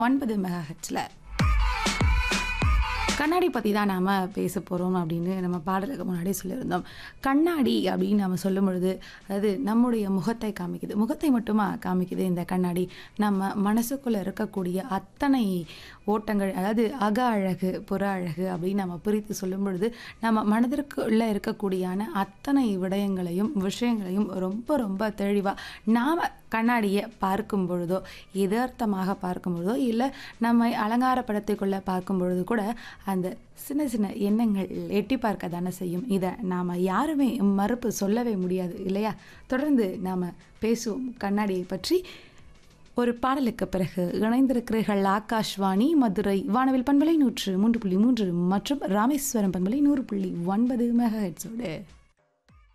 ஒன்பது மெகாஹெட்ஸில் கண்ணாடி பற்றி தான் நாம் பேச போகிறோம் அப்படின்னு நம்ம பாடலுக்கு முன்னாடி சொல்லியிருந்தோம் கண்ணாடி அப்படின்னு நம்ம சொல்லும் பொழுது அது நம்முடைய முகத்தை காமிக்குது முகத்தை மட்டுமா காமிக்குது இந்த கண்ணாடி நம்ம மனசுக்குள்ளே இருக்கக்கூடிய அத்தனை ஓட்டங்கள் அதாவது அக அழகு புற அழகு அப்படின்னு நம்ம பிரித்து சொல்லும் பொழுது நம்ம மனதிற்குள்ளே இருக்கக்கூடியான அத்தனை விடயங்களையும் விஷயங்களையும் ரொம்ப ரொம்ப தெளிவாக நாம் கண்ணாடியை பார்க்கும் பொழுதோ எதார்த்தமாக பார்க்கும் பொழுதோ இல்லை நம்மை அலங்காரப்படத்துக்குள்ளே பார்க்கும் பொழுது கூட அந்த சின்ன சின்ன எண்ணங்கள் எட்டி பார்க்க தானே செய்யும் இதை நாம் யாருமே மறுப்பு சொல்லவே முடியாது இல்லையா தொடர்ந்து நாம் பேசுவோம் கண்ணாடியை பற்றி ஒரு பாடலுக்கு பிறகு இணைந்திருக்கிறீர்கள் ஆகாஷ்வாணி மதுரை வானவில் பண்பலை நூற்று மூன்று புள்ளி மூன்று மற்றும் ராமேஸ்வரம் பண்பலை நூறு புள்ளி ஒன்பது மெகா ஹெட்ஸோடு